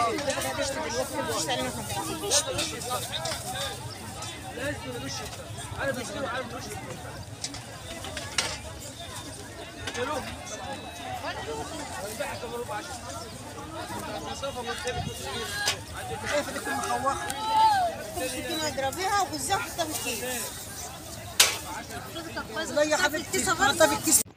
اضربيها وبالزبط حطها في الكيس لا يا حبيبتي حطها في الكيس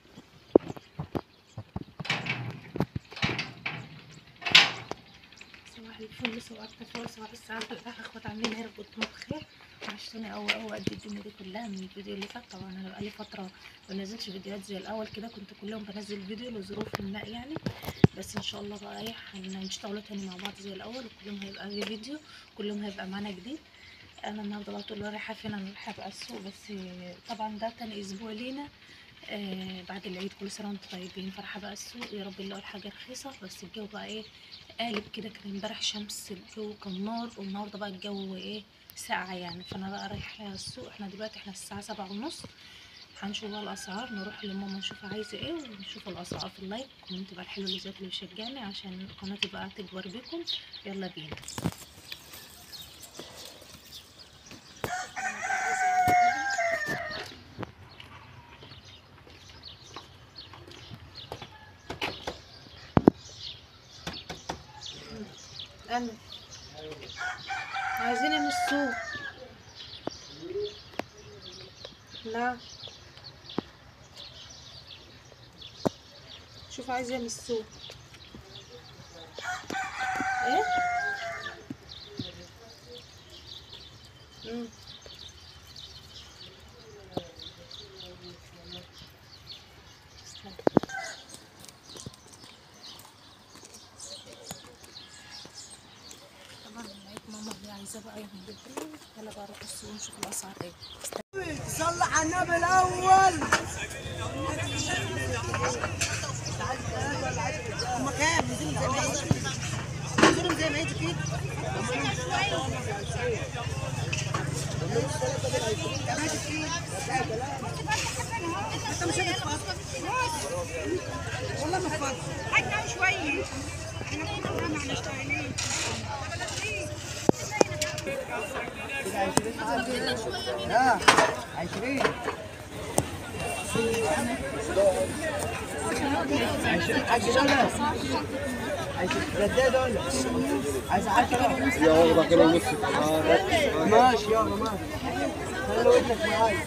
صباح الفل صباح الفل صباح السعادة الأخ أخوات عاملين إيه رب تكونوا بخير وحشتوني أوي أوي قد الدنيا دي كلها من الفيديو اللي فات طبعا أنا بقالي فترة منزلش فيديوهات زي الأول كده كنت كل يوم بنزل فيديو لظروف ما يعني بس إن شاء الله بقى إيه هنشتغلوا تاني مع بعض زي الأول وكل يوم هيبقى في فيديو كل يوم هيبقى معانا جديد أنا النهاردة بقى طول رايحة فين أنا رايحة بقى السوق بس طبعا ده تاني أسبوع لينا آه بعد العيد كل سنة وانتم طيبين فرحة بقى السوق يا رب نلاقوا الحاجة رخيصة بس الجو بقى ايه قالب كده كان امبارح شمس الجو كان نار والنهارده بقى الجو ايه ساقعة يعني فانا بقى رايحة السوق احنا دلوقتي احنا الساعة سبعة ونص هنشوف بقى الاسعار نروح لماما نشوف عايزة ايه ونشوف الاسعار في اللايك كومنت بقى الحلو اللي زيك اللي بيشجعني عشان القناة تبقى تكبر بيكم يلا بينا انا عايزين من السوق لا شوف عايزة من السوق ايه مم. استنى. طبعا لقيت ماما اللي عايزة بقى يوم بالليل يلا بقى اروح السوق ونشوف الاسعار ايه صلى على النبي الاول هما كام نزلهم زي ما هي نزلهم زي ما هي كده انت مش هتتفضل والله ما تفضل حاجة شوية احنا كنا ما احنا اشتغلين ها 20 عايز دولار عايز جداد ولا عايز 10 يلا كده ونص ماشي يلا ماشي خلي ودنك معايا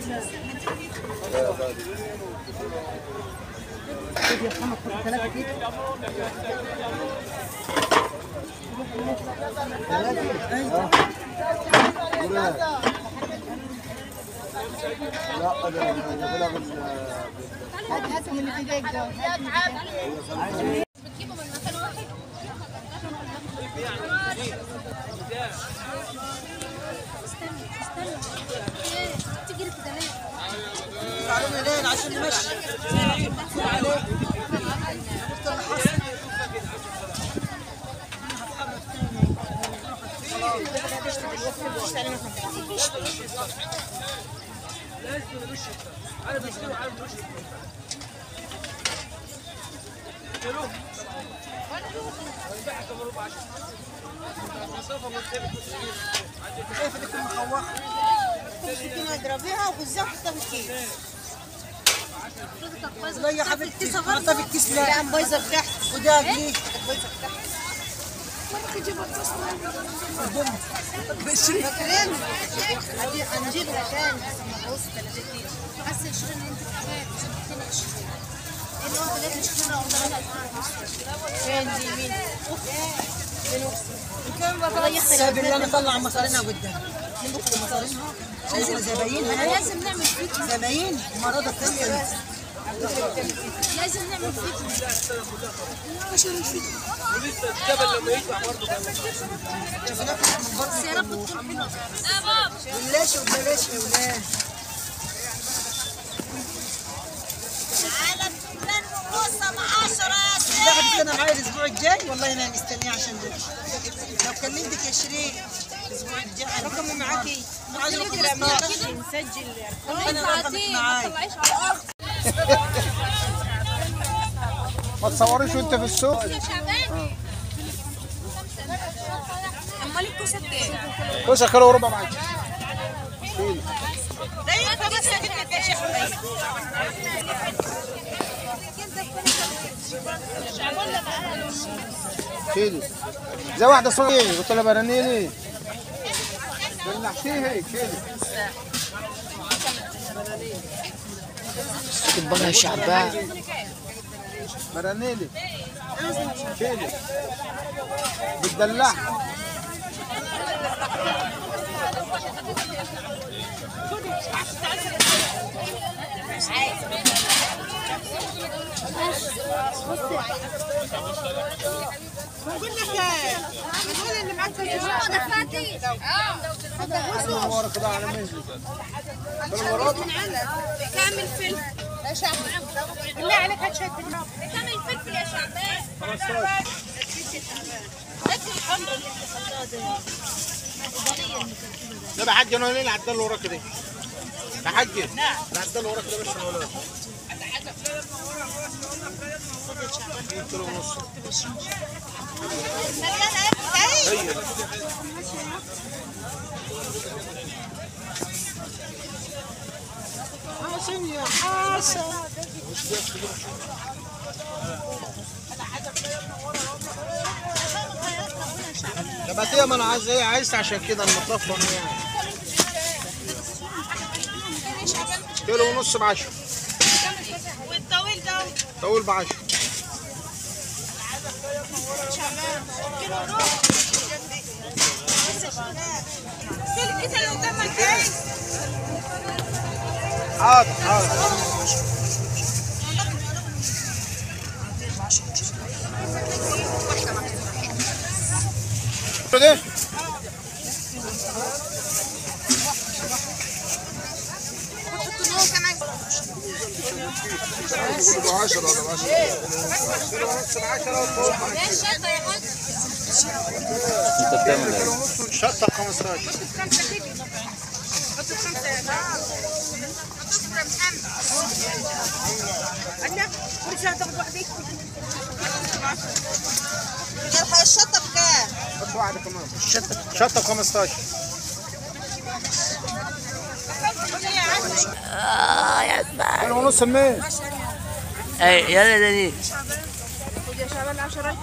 خد يا محمد خد ثلاثة كده ثلاثة لا ده ده بلغ هاتوا من اللي في ايديك ده تعالوا لين عشان نمشي كيف تكون مخوخة كنا اضربيها وبالزبط حطها في الكيس لا يا حبيبتي حطها في الكيس لا لا بايظه تحت وده ليه فاكرين هدي- هنجيبها تاني بس لما بص 30 كيلو بس الشغل اللي انت بتحبها عشان تكون اشتري اللي هو ثلاث مشكلة وضربها فين دي مين فين اختي ساب اللي انا طلع مصارينها قدام نبكوا مصارينها شايفين زباينها لازم نعمل فيديو زباين مرضى تانية لازم نعمل فيديو بس يا رب تكون حلوة يا بابا بلاش وبلاش يا ولاد على الفنان وقصة بعشرة يا ده حبيبتي انا معايا الاسبوع الجاي والله انا مستنيه عشان ده لو كلمتك يا شيرين الاسبوع الجاي رقم معاكي معايا رقم نسجل انا رقمك معايا ما تصوريش وانت في السوق شعبان الكوسه بكام؟ كوسه كيلو وربع معاك شيل ده ينفع بس كده يا شيخ شيلي زي واحده صغيره قلت لها برنيني دلعتيها شيلي تبقى يا شعبان برنيلي شيلي بتدلعها بقول لك بقول اللي معاك في اه دفعتي اه ورا كده على مهلي كام الفلفل يا شعبان بالله عليك هات شويه بالله كام الفلفل يا شعبان 15 ده بحج انا ليه العدال اللي وراك ده بحج العدال اللي وراك ده بس انا ولا كيلو ونص هي حسن يا حسن نباتيه ما انا عايز ايه عايز عشان كده المطلب يعني كيلو ونص ب 10 والطويل ده طول ب 10 في الكيسه اللي قدامك ايه حاضر حاضر ده ب 10 ولا ب 10 كيلو ونص ب 10 وطول ب 10 الشطه يا حاج كيلو ونص والشطه ب 15 خمسة كيلو حطوا خمسة يا محمد أنا كل شهر تاخد واحدة الشطة بكام؟ حط واحده كمان شطه شطه ب 15 كيلو ونص منين؟ اي يلا دنيا يا شباب العشرة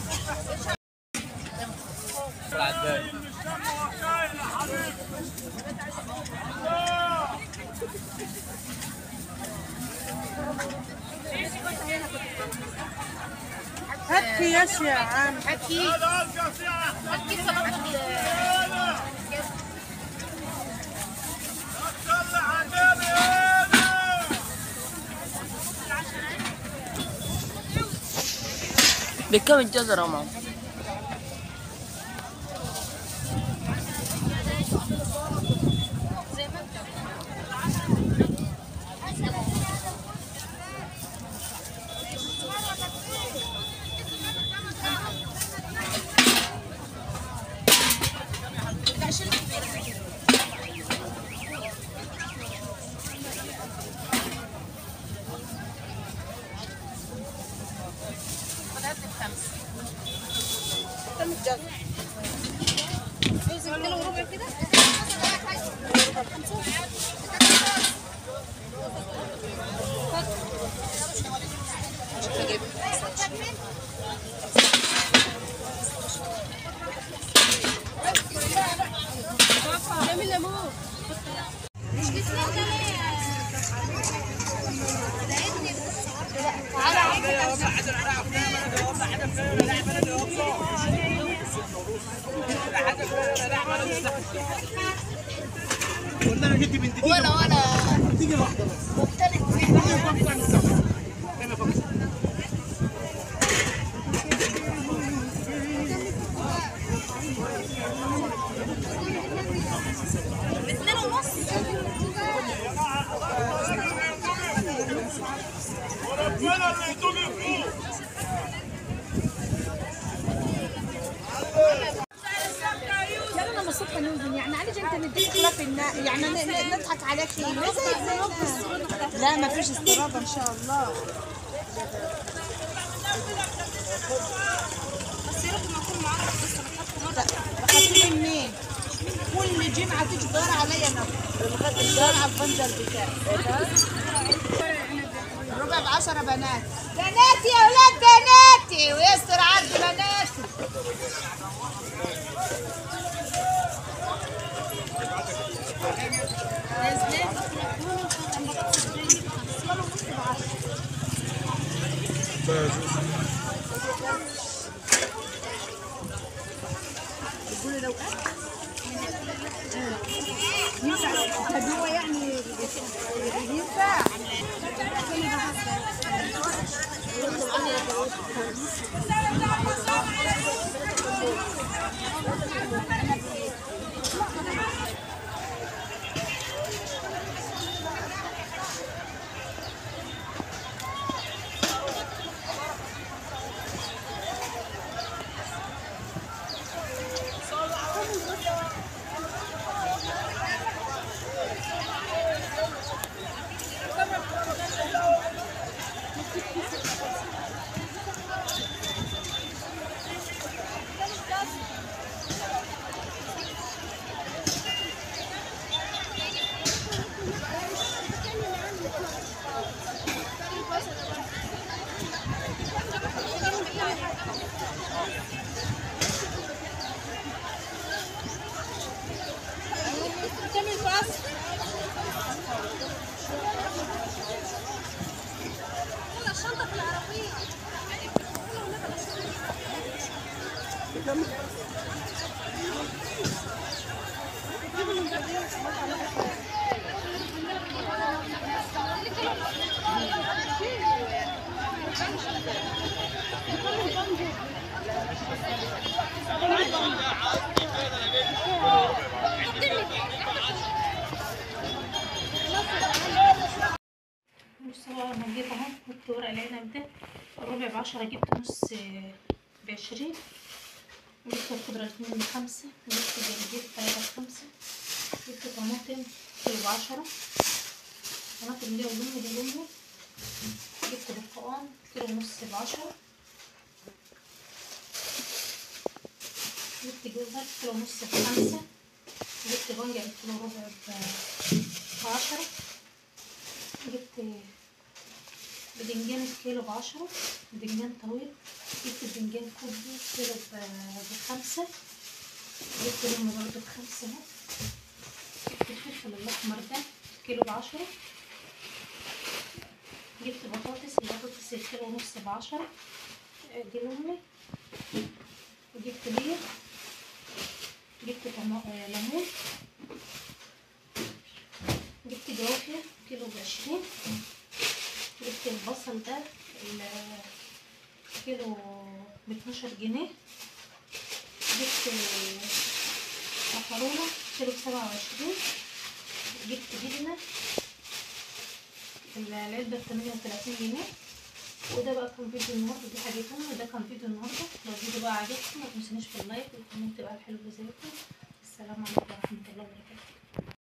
هات اكياس يا عم اكيد اكيد سلطه بكم الجزرة يا ماما كيلو وربع كده جميل يا ماما مش بتسمع ولا ولا باثنين ونص يلا من الصبح نوزن يعني علاج انت نديك خلاف النا يعني ن- ن- نضحك عليك لا ما فيش استرابه ان شاء الله بس يا رب ما اكون معرض بس بتحط مرة اخدتيه منين؟ ربع بعشرة بنات بناتي يا ولاد بناتي ويستر عرض بناتي هو يعني ينفع بصوا انا جيت اهو جبت ورق العنب ده ربع بعشرة جبت نص بعشرين جبت الخضرة اتنين بخمسة جبت جرجير تلاتة بخمسة جبت طماطم كيلو بعشرة طماطم دي ولمي دي لمي جبت برتقال كيلو ونص بعشرة جبت جزر كيلو ونص بخمسة جبت بنجر كيلو ربع ب- بعشرة جبت بدنجان كيلو بعشرة بدنجان طويل جبت بدنجان كوبي كيلو ب- بخمسة جبت ليمون برضه بخمسة اهو جبت الفلفل الأحمر ده كيلو بعشرة جبت بطاطس البطاطس الكيلو ونص بعشرة دي لأمي وجبت ليا جبت طما- آه، ليمون جبت جوافة كيلو بعشرين جبت البصل ده ال- كيلو باتناشر جنيه جبت مكرونة كيلو بسبعة وعشرين جبت جبنة العلبة بتمانية وتلاتين جنيه وده بقى كان فيديو النهارده دي حاجتهم وده كان فيديو النهارده لو الفيديو بقى عجبكم ما تنسونيش باللايك والكومنت بقى الحلو زيكم السلام عليكم ورحمة الله وبركاته